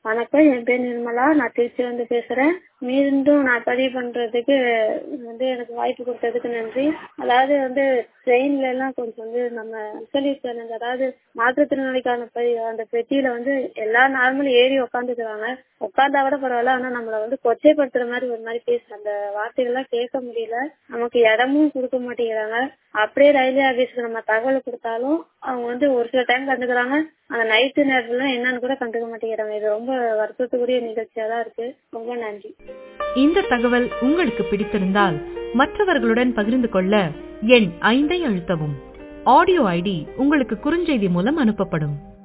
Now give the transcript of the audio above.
வணக்கம் என் பேர் நிர்மலா நான் திருச்சி வந்து பேசுறேன் மீண்டும் நான் பதிவு பண்றதுக்கு வந்து எனக்கு வாய்ப்பு கொடுத்ததுக்கு நன்றி அதாவது வந்து ட்ரெயின்ல எல்லாம் கொஞ்சம் வந்து நம்ம விசலித்தனங்க அதாவது மாற்றுத்திறனாளிக்கான பை அந்த பெட்டியில வந்து எல்லா நார்மலும் ஏறி உட்காந்துக்கிறாங்க உட்காந்தா கூட பரவாயில்ல ஆனா நம்மள வந்து கொச்சைப்படுத்துற மாதிரி ஒரு மாதிரி பேசுற அந்த வார்த்தைகள்லாம் கேட்க முடியல நமக்கு இடமும் கொடுக்க மாட்டேங்கிறாங்க அப்படியே ரயில்வே ஆபீஸ்க்கு நம்ம தகவல் கொடுத்தாலும் அவங்க வந்து ஒரு சில டைம் கண்டுக்கிறாங்க அந்த நைட்டு நேரத்துல என்னன்னு கூட கண்டுக்க மாட்டேங்கிறாங்க இது ரொம்ப வருத்தத்துக்குரிய நிகழ்ச்சியா தான் இருக்கு ரொம்ப நன்றி இந்த தகவல் உங்களுக்கு பிடித்திருந்தால் மற்றவர்களுடன் பகிர்ந்து கொள்ள எண் ஐந்தை அழுத்தவும் ஆடியோ ஐடி உங்களுக்கு குறுஞ்செய்தி மூலம் அனுப்பப்படும்